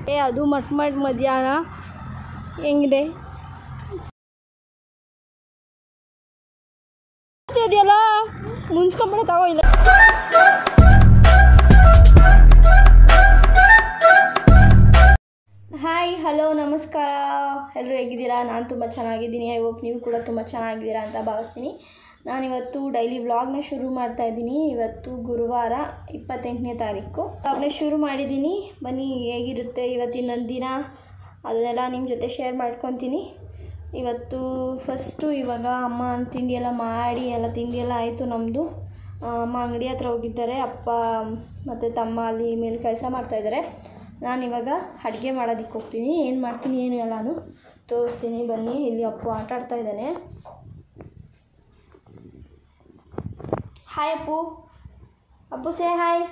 ಏ ಅದು ಮಟ್ ಮಟ್ ಮಧ್ಯಾಹ್ನ ಹೆಂಗಿದೆ ಇದೆಯಲ್ಲ ಮುನ್ಸ್ಕೊಂಬಿಡ ತಗೋ ಇಲ್ಲ ಹಾಯ್ ಹಲೋ ನಮಸ್ಕಾರ ಎಲ್ಲರೂ ಹೇಗಿದ್ದೀರಾ ನಾನು ತುಂಬ ಚೆನ್ನಾಗಿದ್ದೀನಿ ಐ ಹೋಪ್ ನೀವು ಕೂಡ ತುಂಬ ಚೆನ್ನಾಗಿದ್ದೀರಾ ಅಂತ ಭಾವಿಸ್ತೀನಿ ನಾನಿವತ್ತು ಡೈಲಿ ವ್ಲಾಗ್ನ ಶುರು ಮಾಡ್ತಾ ಇದ್ದೀನಿ ಇವತ್ತು ಗುರುವಾರ ಇಪ್ಪತ್ತೆಂಟನೇ ತಾರೀಕು ವ್ಲಾಗ್ನ ಶುರು ಮಾಡಿದ್ದೀನಿ ಬನ್ನಿ ಹೇಗಿರುತ್ತೆ ಇವತ್ತಿನ ನನ್ನ ದಿನ ಅದನ್ನೆಲ್ಲ ನಿಮ್ಮ ಜೊತೆ ಶೇರ್ ಮಾಡ್ಕೊತೀನಿ ಇವತ್ತು ಫಸ್ಟು ಇವಾಗ ಅಮ್ಮ ತಿಂಡಿ ಎಲ್ಲ ಮಾಡಿ ಎಲ್ಲ ತಿಂಡಿ ಎಲ್ಲ ಆಯಿತು ನಮ್ಮದು ಅಮ್ಮ ಅಂಗಡಿ ಹತ್ರ ಹೋಗಿದ್ದಾರೆ ಅಪ್ಪ ಮತ್ತು ತಮ್ಮ ಅಲ್ಲಿ ಮೇಲೆ ಕೆಲಸ ಮಾಡ್ತಾಯಿದ್ದಾರೆ ನಾನಿವಾಗ ಅಡುಗೆ ಮಾಡೋದಕ್ಕೆ ಹೋಗ್ತೀನಿ ಏನು ಮಾಡ್ತೀನಿ ಏನು ಎಲ್ಲಾನು ತೋರಿಸ್ತೀನಿ ಬನ್ನಿ ಇಲ್ಲಿ ಅಪ್ಪು ಆಟ ಆಡ್ತಾ ಇದ್ದಾನೆ hi Appu Appu say hi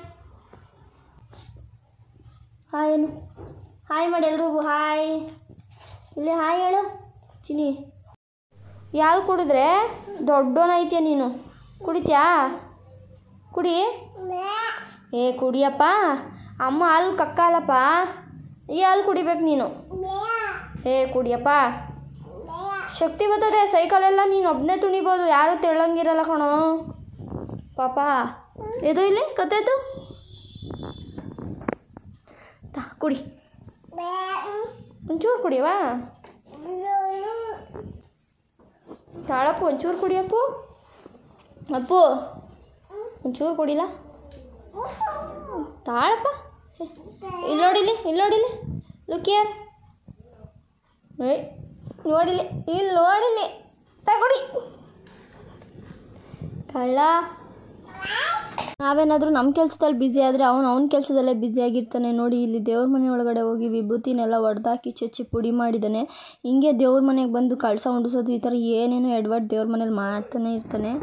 hi ಏನು ಹಾಯ್ ಮಾಡಿ ಎಲ್ರಿಗೂ ಹಾಯ್ ಇಲ್ಲಿ ಹಾಯ್ ಹೇಳು ಚಿನಿ ಯಾರು ಕುಡಿದ್ರೆ ದೊಡ್ಡೋನೈತ್ಯ ನೀನು ಕುಡಿತ್ಯಾ ಕುಡಿ ಏ ಕುಡಿಯಪ್ಪ ಅಮ್ಮ ಹಾಲು ಕಕ್ಕಲ್ಲಪ್ಪ ಈ ಹಾಲು ಕುಡಿಬೇಕು ನೀನು ಏ ಕುಡಿಯಪ್ಪ ಶಕ್ತಿ ಬರ್ತದೆ ಸೈಕಲೆಲ್ಲ ನೀನು ಒಬ್ಬನೇ ತುಣಿಬೋದು ಯಾರು ತೆಳ್ಳಂಗಿರಲ್ಲ ಕಣೋ ಪಾಪ ಇದು ಇಲ್ಲಿ ಕತ್ತೆದು ತಾ ಕುಡಿ ಒಂಚೂರು ಕುಡಿಯವಾ ತಾಳಪ್ಪು ಒಂಚೂರು ಕುಡಿಯಪ್ಪು ಅಪ್ಪು ಒಂಚೂರು ಕುಡಿಲ್ಲ ತಾಳಪ್ಪ ಇಲ್ಲಿ ನೋಡಿಲಿ ಇಲ್ಲಿ ನೋಡಿಲಿ ಲುಕಿಯರ್ ಏಯ್ ನೋಡಿಲಿ ಇಲ್ಲಿ ನೋಡಿಲಿ ತಗೊಡಿ ಕಳ್ಳ ನಾವೇನಾದರೂ ನಮ್ಮ ಕೆಲಸದಲ್ಲಿ ಬ್ಯುಸಿ ಆದರೆ ಅವನು ಅವನ ಕೆಲಸದಲ್ಲೇ ಬ್ಯುಸಿಯಾಗಿರ್ತಾನೆ ನೋಡಿ ಇಲ್ಲಿ ದೇವ್ರ ಮನೆ ಒಳಗಡೆ ಹೋಗಿ ವಿಭೂತಿನೆಲ್ಲ ಒಡೆದಾಕಿ ಚಚ್ಚಿ ಪುಡಿ ಮಾಡಿದ್ದಾನೆ ಹಿಂಗೆ ದೇವ್ರ ಮನೆಗೆ ಬಂದು ಕಳಸ ಉಂಡಿಸೋದು ಈ ಥರ ಏನೇನೋ ಎಡ್ವರ್ಡ್ ದೇವ್ರ ಮನೇಲಿ ಮಾಡ್ತಾನೆ ಇರ್ತಾನೆ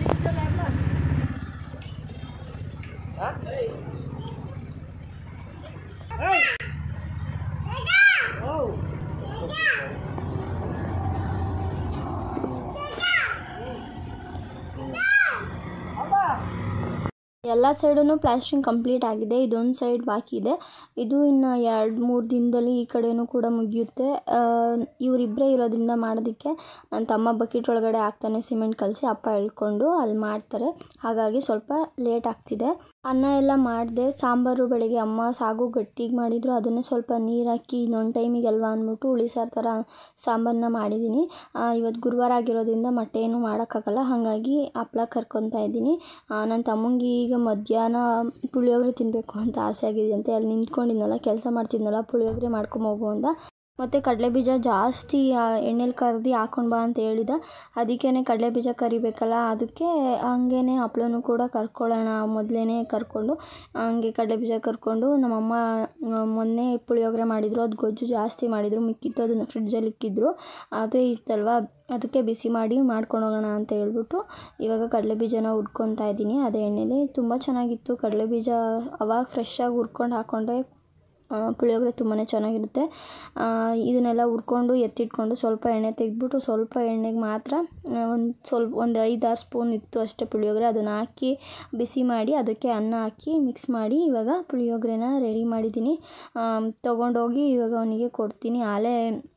ಎಲ್ಲ ಸೈಡೂ ಪ್ಲಾಸ್ಟ್ರಿಂಗ್ ಕಂಪ್ಲೀಟ್ ಆಗಿದೆ ಇದೊಂದು ಸೈಡ್ ಬಾಕಿ ಇದೆ ಇದು ಇನ್ನು ಎರಡು ಮೂರು ದಿನದಲ್ಲಿ ಈ ಕಡೆನೂ ಕೂಡ ಮುಗಿಯುತ್ತೆ ಇವರಿಬ್ಬರೇ ಇರೋದ್ರಿಂದ ಮಾಡೋದಕ್ಕೆ ನನ್ನ ತಮ್ಮ ಬಕೆಟ್ ಒಳಗಡೆ ಹಾಕ್ತಾನೆ ಸಿಮೆಂಟ್ ಕಲಸಿ ಅಪ್ಪ ಎಳ್ಕೊಂಡು ಅಲ್ಲಿ ಮಾಡ್ತಾರೆ ಹಾಗಾಗಿ ಸ್ವಲ್ಪ ಲೇಟ್ ಆಗ್ತಿದೆ ಅನ್ನ ಎಲ್ಲ ಮಾಡಿದೆ ಸಾಂಬಾರು ಬೆಳಗ್ಗೆ ಅಮ್ಮ ಸಾಗು ಗಟ್ಟಿಗೆ ಮಾಡಿದ್ರು ಅದನ್ನೇ ಸ್ವಲ್ಪ ನೀರು ಹಾಕಿ ಇನ್ನೊಂದು ಟೈಮಿಗೆ ಅಲ್ವಾ ಅಂದ್ಬಿಟ್ಟು ಹುಳಿ ಸಾರು ಥರ ಸಾಂಬಾರನ್ನ ಮಾಡಿದ್ದೀನಿ ಇವತ್ತು ಗುರುವಾರ ಆಗಿರೋದ್ರಿಂದ ಮೊಟ್ಟೆ ಏನೂ ಮಾಡೋಕ್ಕಾಗಲ್ಲ ಹಾಗಾಗಿ ಹಪ್ಳ ಕರ್ಕೊತಾ ಇದ್ದೀನಿ ನನ್ನ ತಮ್ಮಂಗೆ ಈಗ ಮಧ್ಯಾಹ್ನ ಪುಳಿಯೋಗರೆ ತಿನ್ನಬೇಕು ಅಂತ ಆಸೆ ಆಗಿದೆಯಂತೆ ಅಲ್ಲಿ ನಿಂತ್ಕೊಂಡಿದ್ನಲ್ಲ ಕೆಲಸ ಮಾಡ್ತಿದ್ನಲ್ಲ ಪುಳಿಯೋಗರೆ ಮಾಡ್ಕೊಂಬೋಗು ಅಂತ ಮತ್ತು ಕಡಲೆಬೀಜ ಜಾಸ್ತಿ ಎಣ್ಣೆಲಿ ಕರ್ದು ಹಾಕೊಂಡು ಬಾ ಅಂತ ಹೇಳಿದ ಅದಕ್ಕೇ ಕಡಲೆಬೀಜ ಕರಿಬೇಕಲ್ಲ ಅದಕ್ಕೆ ಹಂಗೇ ಹಪ್ಳನೂ ಕೂಡ ಕರ್ಕೊಳ್ಳೋಣ ಮೊದಲೇ ಕರ್ಕೊಂಡು ಹಂಗೆ ಕಡಲೆಬೀಜ ಕರ್ಕೊಂಡು ನಮ್ಮಮ್ಮ ಮೊನ್ನೆ ಪುಳಿಯೋಗರೆ ಮಾಡಿದರು ಅದು ಗೊಜ್ಜು ಜಾಸ್ತಿ ಮಾಡಿದರು ಮಿಕ್ಕಿತ್ತು ಅದನ್ನು ಫ್ರಿಡ್ಜಲ್ಲಿ ಇಕ್ಕಿದ್ರು ಅದೇ ಇತ್ತಲ್ವ ಅದಕ್ಕೆ ಬಿಸಿ ಮಾಡಿ ಮಾಡ್ಕೊಂಡು ಹೋಗೋಣ ಅಂತ ಹೇಳ್ಬಿಟ್ಟು ಇವಾಗ ಕಡಲೆಬೀಜನ ಹುರ್ಕೊತಾ ಇದ್ದೀನಿ ಅದೇ ಎಣ್ಣೆಲಿ ತುಂಬ ಚೆನ್ನಾಗಿತ್ತು ಕಡಲೆಬೀಜ ಅವಾಗ ಫ್ರೆಶ್ಶಾಗಿ ಹುರ್ಕೊಂಡು ಹಾಕ್ಕೊಂಡ್ರೆ ಪುಳಿಯೋಗರೆ ತುಂಬಾ ಚೆನ್ನಾಗಿರುತ್ತೆ ಇದನ್ನೆಲ್ಲ ಹುರ್ಕೊಂಡು ಎತ್ತಿಟ್ಕೊಂಡು ಸ್ವಲ್ಪ ಎಣ್ಣೆ ತೆಗೆದ್ಬಿಟ್ಟು ಸ್ವಲ್ಪ ಎಣ್ಣೆಗೆ ಮಾತ್ರ ಒಂದು ಸ್ವಲ್ಪ ಒಂದು ಐದಾರು ಸ್ಪೂನ್ ಇತ್ತು ಅಷ್ಟೇ ಪುಳಿಯೋಗರೆ ಅದನ್ನು ಹಾಕಿ ಬಿಸಿ ಮಾಡಿ ಅದಕ್ಕೆ ಅನ್ನ ಹಾಕಿ ಮಿಕ್ಸ್ ಮಾಡಿ ಇವಾಗ ಪುಳಿಯೋಗರೆನ ರೆಡಿ ಮಾಡಿದ್ದೀನಿ ತೊಗೊಂಡೋಗಿ ಇವಾಗ ಅವನಿಗೆ ಕೊಡ್ತೀನಿ ಆಲೇ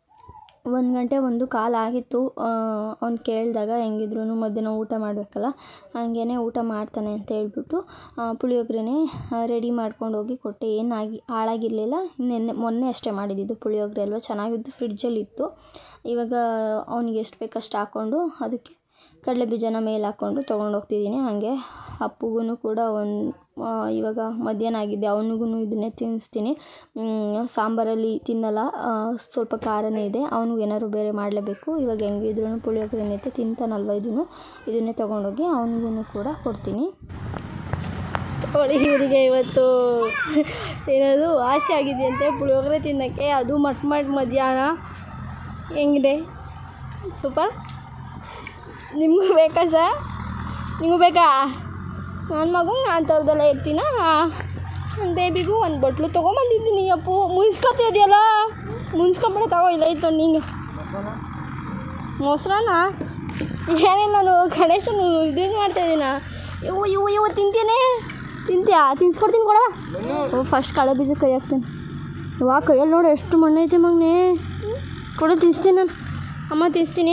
ಒಂದು ಗಂಟೆ ಒಂದು ಕಾಲು ಆಗಿತ್ತು ಅವ್ನು ಕೇಳಿದಾಗ ಹೆಂಗಿದ್ರು ಮಧ್ಯಾಹ್ನ ಊಟ ಮಾಡಬೇಕಲ್ಲ ಹಾಗೇ ಊಟ ಮಾಡ್ತಾನೆ ಅಂತ ಹೇಳ್ಬಿಟ್ಟು ಪುಳಿಯೋಗರೆನೇ ರೆಡಿ ಮಾಡ್ಕೊಂಡು ಹೋಗಿ ಕೊಟ್ಟೆ ಏನಾಗಿ ಹಾಳಾಗಿರಲಿಲ್ಲ ನಿನ್ನೆ ಮೊನ್ನೆ ಅಷ್ಟೇ ಮಾಡಿದ್ದು ಪುಳಿಯೋಗರೆ ಅಲ್ವಾ ಚೆನ್ನಾಗಿದ್ದು ಫ್ರಿಡ್ಜಲ್ಲಿತ್ತು ಇವಾಗ ಅವನಿಗೆ ಎಷ್ಟು ಬೇಕಷ್ಟು ಹಾಕ್ಕೊಂಡು ಅದಕ್ಕೆ ಕಡಲೆ ಬೀಜನ ಮೇಲೆ ಹಾಕ್ಕೊಂಡು ತೊಗೊಂಡು ಹೋಗ್ತಿದ್ದೀನಿ ಹಾಗೆ ಅಪ್ಪುಗೂ ಕೂಡ ಒಂದು ಇವಾಗ ಮಧ್ಯಾಹ್ನ ಆಗಿದೆ ಅವನಿಗೂ ಇದನ್ನೇ ತಿನ್ನಿಸ್ತೀನಿ ಸಾಂಬಾರಲ್ಲಿ ತಿನ್ನಲ್ಲ ಸ್ವಲ್ಪ ಖಾರನೇ ಇದೆ ಅವನಿಗೆ ಏನಾದ್ರು ಬೇರೆ ಮಾಡಲೇಬೇಕು ಇವಾಗ ಹೆಂಗಿದ್ರು ಪುಳಿಯೋಗರೆ ಏನೈತೆ ತಿಂತಾನಲ್ವ ಇದನ್ನು ಇದನ್ನೇ ತೊಗೊಂಡೋಗಿ ಅವನಿಗೂ ಕೂಡ ಕೊಡ್ತೀನಿ ಅವಳಿ ಇವರಿಗೆ ಇವತ್ತು ಏನದು ಆಸೆ ಆಗಿದೆಯಂತೆ ಪುಳಿಯೋಗರೆ ತಿನ್ನೋಕ್ಕೆ ಅದು ಮಟ್ ಮಟ್ ಮಧ್ಯಾಹ್ನ ಹೆಂಗಿದೆ ಸೂಪರ್ ನಿಮಗೂ ಬೇಕಾ ಸರ್ ನಿಮಗೂ ಬೇಕಾ ನನ್ನ ಮಗು ನಾನು ತರದೆಲ್ಲ ಇರ್ತೀನ ನನ್ನ ಬೇಬಿಗೂ ಒಂದು ಬಟ್ಲು ತೊಗೊಂಬಂದಿದ್ದೀನಿ ಅಪ್ಪು ಮುನ್ಸ್ಕೊತಿದೆಯಲ್ಲ ಮುನ್ಸ್ಕೊಂಬಿಡ ತಗೋ ಇಲ್ಲ ಇತ್ತು ನಿಂಗೆ ಮೊಸರನ್ನ ಏನೇನು ನಾನು ಗಣೇಶನು ಇದೇನು ಮಾಡ್ತಾಯಿದ್ದೀನ ಇವು ಇವು ಇವು ತಿಂತೀನಿ ತಿಂತೀಯಾ ತಿನ್ಸ್ಕೊಡ್ತೀನಿ ಕೊಡವ ಓ ಫಸ್ಟ್ ಕಳೆ ಬೀಜ ಕೈ ಹಾಕ್ತೀನಿ ವಾ ಕೈಯಲ್ಲಿ ನೋಡಿ ಎಷ್ಟು ಮಣ್ಣೈತೆ ಮಗನೇ ಕೊಡು ತಿನ್ಸ್ತೀನಿ ನಾನು ಅಮ್ಮ ತಿನ್ಸ್ತೀನಿ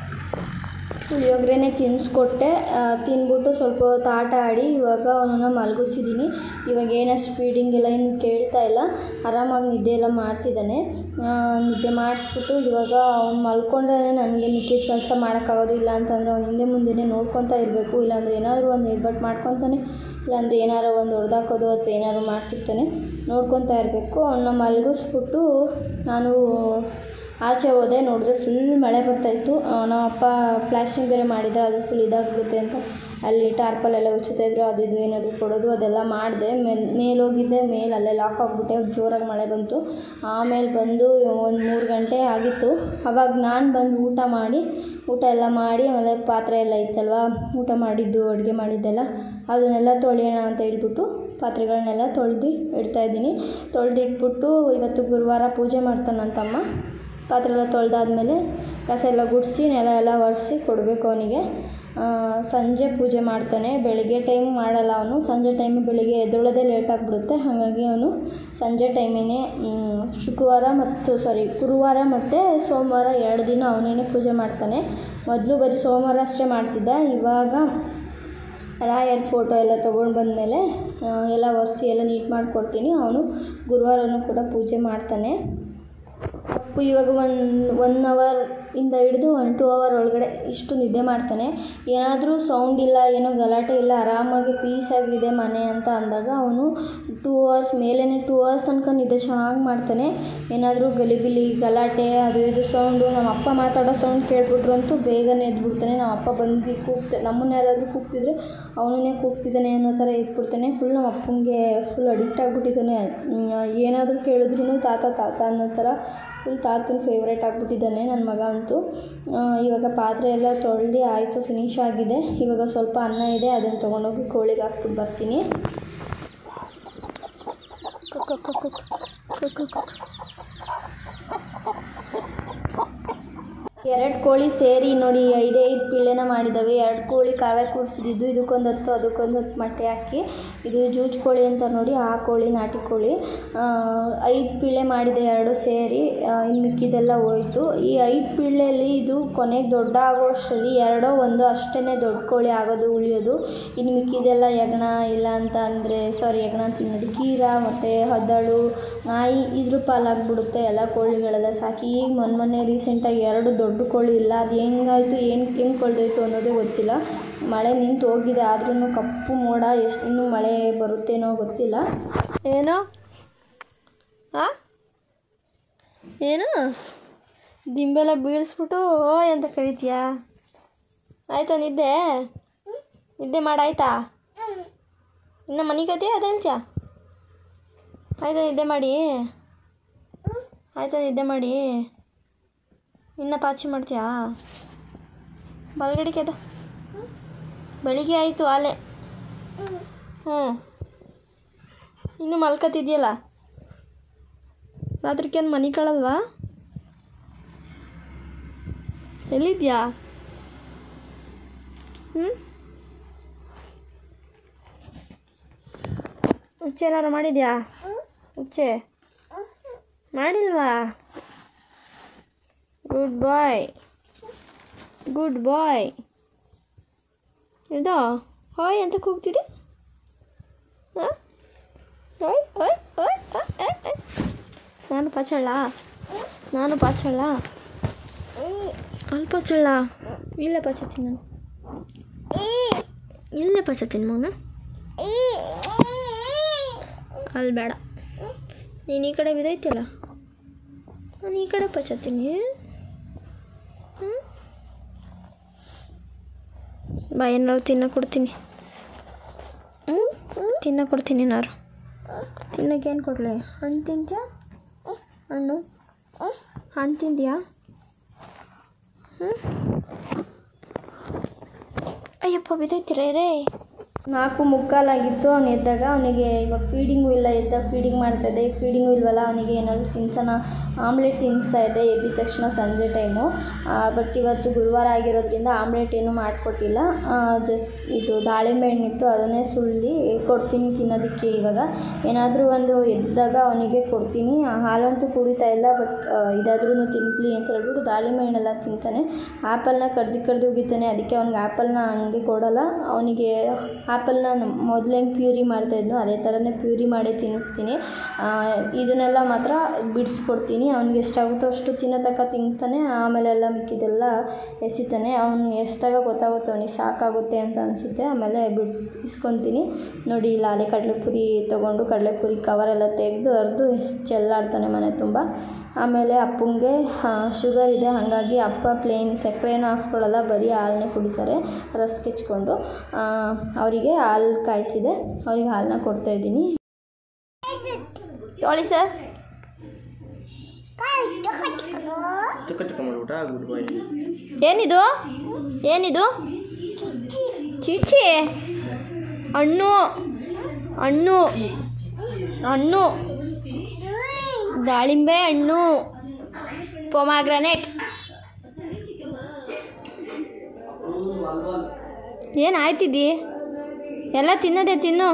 ಪುಳಿಯೋಗರೆನೇ ತಿನ್ನಿಸ್ಕೊಟ್ಟೆ ಆ, ತಿಂದ್ಬಿಟ್ಟು ಸ್ವಲ್ಪ ಹೊತ್ತು ಆಟ ಆಡಿ ಇವಾಗ ಅವನನ್ನ ಮಲಗಿಸಿದ್ದೀನಿ ಇವಾಗ ಏನಷ್ಟು ಫೀಡಿಂಗ್ ಎಲ್ಲ ಏನು ಕೇಳ್ತಾ ಇಲ್ಲ ಆರಾಮಾಗಿ ನಿದ್ದೆ ಎಲ್ಲ ಮಾಡ್ತಿದ್ದಾನೆ ಆ, ನಿದ್ದೆ ಮಾಡಿಸ್ಬಿಟ್ಟು ಇವಾಗ ಅವ್ನು ಮಲ್ಕೊಂಡ್ರೆ ನನಗೆ ಮಿಕ್ಕಿದ ಕೆಲಸ ಮಾಡೋಕ್ಕಾಗೋದು ಇಲ್ಲ ಅಂತಂದರೆ ಅವ್ನು ಹಿಂದೆ ಮುಂದೆನೇ ನೋಡ್ಕೊತಾ ಇರಬೇಕು ಇಲ್ಲಾಂದ್ರೆ ಏನಾದರೂ ಒಂದು ಎಡ್ಬಟ್ಟು ಮಾಡ್ಕೊತಾನೆ ಇಲ್ಲಾಂದ್ರೆ ಏನಾರು ಒಂದು ಹೊಡೆದಾಕೋದು ಅಥವಾ ಏನಾದ್ರು ಮಾಡ್ತಿರ್ತಾನೆ ನೋಡ್ಕೊತಾ ಇರಬೇಕು ಅವನ್ನ ಮಲಗಿಸ್ಬಿಟ್ಟು ನಾನು ಆಚೆ ಹೋದೆ ನೋಡಿದ್ರೆ ಫುಲ್ ಮಳೆ ಬರ್ತಾಯಿತ್ತು ನಮ್ಮ ಅಪ್ಪ ಪ್ಲಾಸ್ಟಿಂಗ್ ಬೇರೆ ಮಾಡಿದ್ರೆ ಅದು ಫುಲ್ ಇದಾಗ್ಬಿಡುತ್ತೆ ಅಂತ ಅಲ್ಲಿ ಟಾರ್ಪಲೆಲ್ಲ ಉಚ್ಚುತ್ತಾ ಇದ್ರು ಅದು ಇದು ಏನಾದರೂ ಕೊಡೋದು ಅದೆಲ್ಲ ಮಾಡಿದೆ ಮೇಲೆ ಮೇಲೆ ಹೋಗಿದ್ದೆ ಮೇಲೆ ಅಲ್ಲೇ ಲಾಕ್ ಆಗಿಬಿಟ್ಟೆ ಜೋರಾಗಿ ಮಳೆ ಬಂತು ಆಮೇಲೆ ಬಂದು ಒಂದು ಮೂರು ಗಂಟೆ ಆಗಿತ್ತು ಅವಾಗ ನಾನು ಬಂದು ಊಟ ಮಾಡಿ ಊಟ ಎಲ್ಲ ಮಾಡಿ ಆಮೇಲೆ ಪಾತ್ರೆ ಎಲ್ಲ ಇತ್ತಲ್ವ ಊಟ ಮಾಡಿದ್ದು ಅಡುಗೆ ಮಾಡಿದ್ದೆಲ್ಲ ಅದನ್ನೆಲ್ಲ ತೊಳೆಯೋಣ ಅಂತ ಹೇಳ್ಬಿಟ್ಟು ಪಾತ್ರೆಗಳನ್ನೆಲ್ಲ ತೊಳೆದು ಇಡ್ತಾಯಿದ್ದೀನಿ ತೊಳೆದಿಟ್ಬಿಟ್ಟು ಇವತ್ತು ಗುರುವಾರ ಪೂಜೆ ಮಾಡ್ತಾನೆ ನನ್ನ ತಮ್ಮ ಪಾತ್ರೆ ಎಲ್ಲ ತೊಳೆದಾದ್ಮೇಲೆ ಕಸ ಎಲ್ಲ ಗುಡಿಸಿ ನೆಲ ಎಲ್ಲ ಒರೆಸಿ ಕೊಡಬೇಕು ಅವನಿಗೆ ಸಂಜೆ ಪೂಜೆ ಮಾಡ್ತಾನೆ ಬೆಳಿಗ್ಗೆ ಟೈಮ್ ಮಾಡಲ್ಲ ಅವನು ಸಂಜೆ ಟೈಮ್ ಬೆಳಿಗ್ಗೆ ಎದ್ದೇಳೋದೇ ಲೇಟ್ ಆಗಿಬಿಡುತ್ತೆ ಹಾಗಾಗಿ ಅವನು ಸಂಜೆ ಟೈಮಿನೇ ಶುಕ್ರವಾರ ಮತ್ತು ಸಾರಿ ಗುರುವಾರ ಮತ್ತು ಸೋಮವಾರ ಎರಡು ದಿನ ಅವನೇ ಪೂಜೆ ಮಾಡ್ತಾನೆ ಮೊದಲು ಬರೀ ಸೋಮವಾರ ಅಷ್ಟೇ ಮಾಡ್ತಿದ್ದ ಇವಾಗ ರಾಯರ್ ಫೋಟೋ ಎಲ್ಲ ತೊಗೊಂಡು ಬಂದಮೇಲೆ ಎಲ್ಲ ಒರೆಸಿ ಎಲ್ಲ ನೀಟ್ ಮಾಡಿಕೊಡ್ತೀನಿ ಅವನು ಗುರುವಾರನೂ ಕೂಡ ಪೂಜೆ ಮಾಡ್ತಾನೆ ಅಪ್ಪು ಇವಾಗ ಒನ್ ಒನ್ ಅವರ್ ಇಂದ ಹಿಡಿದು ಒನ್ ಟೂ ಅವರ್ ಒಳಗಡೆ ಇಷ್ಟು ನಿದ್ದೆ ಮಾಡ್ತಾನೆ ಏನಾದರೂ ಸೌಂಡ್ ಇಲ್ಲ ಏನೋ ಗಲಾಟೆ ಇಲ್ಲ ಆರಾಮಾಗಿ ಪೀಸಾಗಿದೆ ಮನೆ ಅಂತ ಅಂದಾಗ ಅವನು ಟೂ ಅವರ್ಸ್ ಮೇಲೇ ಟೂ ಅವರ್ಸ್ ತನಕ ನಿದ್ದೆ ಚೆನ್ನಾಗಿ ಮಾಡ್ತಾನೆ ಏನಾದರೂ ಗಲಿಬಿಲಿ ಗಲಾಟೆ ಅದು ಇದು ಸೌಂಡು ನಮ್ಮ ಅಪ್ಪ ಮಾತಾಡೋ ಸೌಂಡ್ ಕೇಳ್ಬಿಟ್ರು ಅಂತೂ ಬೇಗನೆ ಎದ್ಬಿಡ್ತಾನೆ ನಮ್ಮ ಅಪ್ಪ ಬಂದು ಕೂಗ್ತ ನಮ್ಮನ್ನ ಯಾರಾದರೂ ಕೂಗ್ತಿದ್ರೆ ಅವನನ್ನೇ ಕೂಗ್ತಿದ್ದಾನೆ ಅನ್ನೋ ಥರ ಎದ್ಬಿಡ್ತಾನೆ ಫುಲ್ ನಮ್ಮ ಅಪ್ಪನಿಗೆ ಫುಲ್ ಅಡಿಕ್ಟ್ ಆಗಿಬಿಟ್ಟಿದ್ದಾನೆ ಏನಾದರೂ ಕೇಳಿದ್ರು ತಾತ ತಾತ ಅನ್ನೋ ಥರ ಫುಲ್ ತಾತನ ಫೇವ್ರೇಟ್ ಆಗಿಬಿಟ್ಟಿದ್ದಾನೆ ನನ್ನ ಮಗ ಅಂತೂ ಆ, ಇವಾಗ ಪಾತ್ರೆ ಎಲ್ಲ ತೊಳೆದು ಆಯಿತು ಫಿನಿಶ್ ಆಗಿದೆ ಇವಾಗ ಸ್ವಲ್ಪ ಅನ್ನ ಇದೆ ಅದನ್ನು ತೊಗೊಂಡೋಗಿ ಕೋಳಿಗೆ ಹಾಕ್ಬಿಟ್ಟು ಬರ್ತೀನಿ ಕುಕ್ ಕುಕ್ ಕುಕ್ ಕುಕ್ ಕುಕ್ ಕುಕ್ ಕುಕ್. ಎರಡು ಕೋಳಿ ಸೇರಿ ನೋಡಿ ಐದೇ ಐದು ಪಿಳ್ಳೆನ ಮಾಡಿದ್ದಾವೆ ಎರಡು ಕೋಳಿ ಕಾವ್ಯ ಕೂರಿಸಿದ್ದು ಇದಕ್ಕೊಂದು ಹತ್ತು ಅದಕ್ಕೊಂದು ಹತ್ತು ಮೊಟ್ಟೆ ಹಾಕಿ ಇದು ಜೂಜ್ ಕೋಳಿ ಅಂತ ನೋಡಿ ಆ ಕೋಳಿ ನಾಟಿ ಕೋಳಿ ಐದು ಪಿಳ್ಳೆ ಮಾಡಿದೆ ಎರಡು ಸೇರಿ ಆ, ಇನ್ನು ಮಿಕ್ಕಿದೆಲ್ಲ ಹೋಯ್ತು ಈ ಐದು ಪಿಳ್ಳೆಯಲ್ಲಿ ಇದು ಕೊನೆಗೆ ದೊಡ್ಡ ಆಗೋಷ್ಟರಲ್ಲಿ ಎರಡೋ ಒಂದೋ ಅಷ್ಟೇ ದೊಡ್ಡ ಕೋಳಿ ಆಗೋದು ಉಳಿಯೋದು ಇನ್ನು ಮಿಕ್ಕಿದೆಲ್ಲ ಯಗಣ ಇಲ್ಲ ಅಂತ ಅಂದರೆ ಸಾರಿ ಯಗಣ ಅಂತೀನಿ ನೋಡಿ ಕೀರ ಮತ್ತು ಹದ್ದಳು ನಾಯಿ ಇದ್ರ ಪಾಲಾಗ್ಬಿಡುತ್ತೆ ಎಲ್ಲ ಕೋಳಿಗಳೆಲ್ಲ ಸಾಕಿ ಈಗ ಮೊನ್ನೆ ಮೊನ್ನೆ ರೀಸೆಂಟಾಗಿ ಎರಡು ದೊಡ್ಡ ಕೋಳಿ ಇಲ್ಲ ಅದು ಹೆಂಗಾಯ್ತು ಏನು ಹೆಂಗೆ ಕೊಳ್ದೋಯ್ತು ಅನ್ನೋದೇ ಗೊತ್ತಿಲ್ಲ ಮಳೆ ನಿಂತು ಹೋಗಿದೆ ಆದ್ರೂ ಕಪ್ಪು ಮೋಡ ಎಷ್ಟು ಇನ್ನೂ ಮಳೆ ಬರುತ್ತೇನೋ ಗೊತ್ತಿಲ್ಲ ಏನೋ ಆ ಏನು ದಿಂಬೆಲ್ಲ ಬೀಳಿಸ್ಬಿಟ್ಟು ಓಯ್ ಅಂತ ಕರಿತೀಯಾ ಆಯ್ತಾ ನಿದ್ದೆ ನಿದ್ದೆ ಮಾಡಾಯ್ತಾ ಇನ್ನು ಮನೆ ಕತೆ ಅದು ಹೇಳ್ತೀಯಾ ಆಯ್ತಾ ನಿದ್ದೆ ಮಾಡಿ ಆಯ್ತಾ ನಿದ್ದೆ ಮಾಡಿ ಇನ್ನು ಪಾಚಿ ಮಾಡ್ತೀಯಾ ಬಲಗಡಿಕೆ ಅದು ಬೆಳಿಗ್ಗೆ ಆಯಿತು ಆಲೆ ಹ್ಞೂ ಇನ್ನು ಮಲ್ಕತ್ತಿದ್ಯಲ್ಲ ರಾತ್ರಿಕೇನು ಮನೆ ಕಳಲ್ವಾ ಎಲ್ಲಿದ್ಯಾ ಹ್ಞೂ ಉಚ್ಚೆ ಏನಾರು ಮಾಡಿದ್ಯಾ ಉಚ್ಚೆ ಮಾಡಿಲ್ವಾ ಗುಡ್ ಬಾಯ್ ಗುಡ್ ಬಾಯ್ ಇದೋ ಹಾಯ್ ಅಂತ ಕೂಗ್ತಿದೆ ಹಾಂ ಓಯ್ ಓಯ್ ಓಯ್ ಓಯ್, ಓಯ್, ಓಯ್. ನಾನು ಪಾಚಳ್ಳ ನಾನು ಪಾಚಳ್ಳ ಅಲ್ಲಿ ಪಾಚಳ್ಳ ಇಲ್ಲೇ ಪಾಚತ್ತೀನಿ ನಾನು ಇಲ್ಲೇ ಪಾಚತ್ತೀನಿ ಮಗನ ಅಲ್ಲಿ ಬೇಡ ನೀನು ಈ ಕಡೆ ಬಿದ್ದೈತಿಲ್ಲ ನಾನು ಈ ಕಡೆ ಪಚ್ಚತ್ತೀನಿ ಬಾ ಏನಾರು ತಿನ್ನ ಕೊಡ್ತೀನಿ ಹ್ಞೂ ತಿನ್ನ ಕೊಡ್ತೀನಿ ಏನಾರು ತಿನ್ನಕ್ಕೆ ಏನು ಕೊಡಲಿ ಹಣ್ಣು ತಿಂತ್ಯಾ ಹಣ್ಣು ಹಣ್ಣು ತಿಂದ್ಯಾ ಹ್ಞೂ ಅಯ್ಯಪ್ಪ ಬಿದ್ದೈತಿರೇ ರೇ ನಾಲ್ಕು ಮುಕ್ಕಾಲಾಗಿತ್ತು ಅವ್ನು ಎದ್ದಾಗ ಅವನಿಗೆ ಇವಾಗ ಫೀಡಿಂಗು ಇಲ್ಲ ಎದ್ದಾಗ ಫೀಡಿಂಗ್ ಮಾಡ್ತಾಯಿದ್ದೆ ಈಗ ಫೀಡಿಂಗು ಇಲ್ವಲ್ಲ ಅವನಿಗೆ ಏನಾದರೂ ತಿನ್ಸೋಣ ಆಮ್ಲೆಟ್ ತಿನ್ನಿಸ್ತಾ ಇದ್ದೆ ಎದ್ದಿದ ತಕ್ಷಣ ಸಂಜೆ ಟೈಮು ಬಟ್ ಇವತ್ತು ಗುರುವಾರ ಆಗಿರೋದ್ರಿಂದ ಆಮ್ಲೆಟ್ ಏನೂ ಮಾಡಿಕೊಟ್ಟಿಲ್ಲ ಜಸ್ಟ್ ಇದು ದಾಳಿಂಬೆ ಹಣ್ಣಿತ್ತು ಅದನ್ನೇ ಸುಳ್ಳಿ ಕೊಡ್ತೀನಿ ತಿನ್ನೋದಕ್ಕೆ ಇವಾಗ ಏನಾದರೂ ಒಂದು ಎದ್ದಾಗ ಅವನಿಗೆ ಕೊಡ್ತೀನಿ ಆ ಹಾಲಂತೂ ಕುಡಿತಾ ಇಲ್ಲ ಬಟ್ ಇದಾದ್ರೂ ತಿನ್ಲಿ ಅಂತ ಹೇಳ್ಬಿಟ್ಟು ದಾಳಿಂಬೆ ಹಣ್ಣೆಲ್ಲ ತಿಂತಾನೆ ಆ್ಯಪಲ್ನ ಕಡ್ದು ಕಡ್ದು ಉಗಿತಾನೆ ಅದಕ್ಕೆ ಅವ್ನಿಗೆ ಆ್ಯಪಲ್ನ ಹಂಗೆ ಕೊಡೋಲ್ಲ ಅವನಿಗೆ ಆ್ಯಪಲ್ನ ಮೊದಲು ಹೆಂಗೆ ಪ್ಯೂರಿ ಮಾಡ್ತಾಯಿದ್ನೋ ಅದೇ ಥರನೇ ಪ್ಯೂರಿ ಮಾಡಿ ತಿನ್ನಿಸ್ತೀನಿ ಆ, ಇದನ್ನೆಲ್ಲ ಮಾತ್ರ ಬಿಡಿಸ್ಕೊಡ್ತೀನಿ ಅವ್ನಿಗೆ ಎಷ್ಟಾಗುತ್ತೋ ಅಷ್ಟು ತಿನ್ನೋ ತನಕ ತಿಂತಾನೆ ಆಮೇಲೆ ಎಲ್ಲ ಮಿಕ್ಕಿದೆಲ್ಲ ಎಸಿತಾನೆ ಅವ್ನು ಎಸ್ದಾಗ ಗೊತ್ತಾಗುತ್ತೆ ಅವನಿಗೆ ಸಾಕಾಗುತ್ತೆ ಅಂತ ಅನಿಸುತ್ತೆ ಆಮೇಲೆ ಬಿಡ್ ಇಸ್ಕೊತೀನಿ ನೋಡಿ ಲಾಲೆ ಕಡಲೆಪುರಿ ತೊಗೊಂಡು ಕಡಲೆಪುರಿ ಕವರೆಲ್ಲ ತೆಗೆದು ಅರ್ದು ಎಸ್ ಚೆಲ್ಲಾಡ್ತಾನೆ ಮನೆ ತುಂಬ ಆಮೇಲೆ ಅಪ್ಪಂಗೆ ಶುಗರ್ ಇದೆ ಹಾಗಾಗಿ ಅಪ್ಪ ಪ್ಲೇನ್ ಸಕ್ಕರೆನೂ ಹಾಕ್ಸ್ಕೊಳ್ಳಲ್ಲ ಬರೀ ಹಾಲನ್ನೇ ಕುಡಿತಾರೆ ರಸ್ ಕೆಚ್ಕೊಂಡು ಅವರಿಗೆ ಹಾಲು ಕಾಯಿಸಿದೆ ಅವ್ರಿಗೆ ಹಾಲನ್ನ ಕೊಡ್ತಾಯಿದ್ದೀನಿ ತೊಳಿ ಸರ್ ತುಕ್ಕ ತುಕ್ಕ ಮಾಡ್ಬಿಟ್ಟ ಗುಡ್ ಬಾಯ್ ಏನಿದು ಏನಿದು ಚೀಚಿ ಹಣ್ಣು ಹಣ್ಣು ಹಣ್ಣು ದಾಳಿಂಬೆ ಹಣ್ಣು ಪೊಮಾಗ್ರನೇಟ್ ಏನು ಆಯ್ತಿದ್ದಿ ಎಲ್ಲ ತಿನ್ನೋದೆ ತಿನ್ನು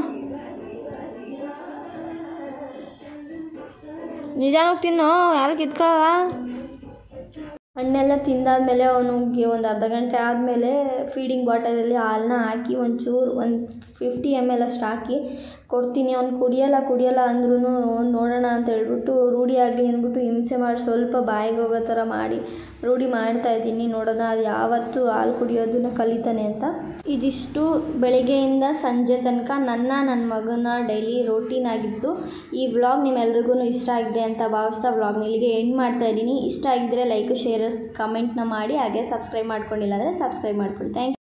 ನಿಧಾನಕ್ಕೆ ತಿನ್ನು ಯಾರು ಕಿತ್ಕೊಳ್ಳಲ್ಲ ಹಣ್ಣೆಲ್ಲ ತಿಂದಾದ್ಮೇಲೆ ಅವನಿಗೆ ಒಂದು ಅರ್ಧ ಗಂಟೆ ಆದಮೇಲೆ ಫೀಡಿಂಗ್ ಬಾಟಲಲ್ಲಿ ಹಾಲನ್ನ ಹಾಕಿ ಒಂಚೂರು ಒಂದು ಫಿಫ್ಟಿ ಎಮ್ ಎಲ್ ಅಷ್ಟು ಹಾಕಿ ಕೊಡ್ತೀನಿ ಅವ್ನು ಕುಡಿಯಲ್ಲ ಕುಡಿಯಲ್ಲ ಅಂದ್ರೂ ನೋಡೋಣ ಅಂತ ಹೇಳ್ಬಿಟ್ಟು ರೂಢಿ ಆಗಲಿ ಅಂದ್ಬಿಟ್ಟು ಹಿಂಸೆ ಮಾಡಿ ಸ್ವಲ್ಪ ಬಾಯಿಗೆ ಹೋಗೋ ಥರ ಮಾಡಿ ರೂಢಿ ಮಾಡ್ತಾ ಇದ್ದೀನಿ ನೋಡೋಣ ಅದು ಯಾವತ್ತು ಹಾಲು ಕುಡಿಯೋದನ್ನ ಕಲಿತಾನೆ ಅಂತ ಇದಿಷ್ಟು ಬೆಳಗ್ಗೆಯಿಂದ ಸಂಜೆ ತನಕ ನನ್ನ ನನ್ನ ಮಗನ ಡೈಲಿ ರೋಟೀನ್ ಆಗಿದ್ದು ಈ ವ್ಲಾಗ್ ನಿಮ್ಮೆಲ್ರಿಗೂ ಇಷ್ಟ ಆಗಿದೆ ಅಂತ ಭಾವಿಸ್ತಾ ವ್ಲಾಗ್ನ ಇಲ್ಲಿಗೆ ಎಂಡ್ ಮಾಡ್ತಾ ಇದ್ದೀನಿ ಇಷ್ಟ ಆಗಿದ್ದರೆ ಲೈಕ್ ಶೇರ್ ಕಮೆಂಟ್ನ ಮಾಡಿ ಹಾಗೆ ಸಬ್ಸ್ಕ್ರೈಬ್ ಮಾಡ್ಕೊಂಡಿಲ್ಲ ಅಂದರೆ ಸಬ್ಸ್ಕ್ರೈಬ್ ಮಾಡ್ಕೊಳ್ಳಿ ಥ್ಯಾಂಕ್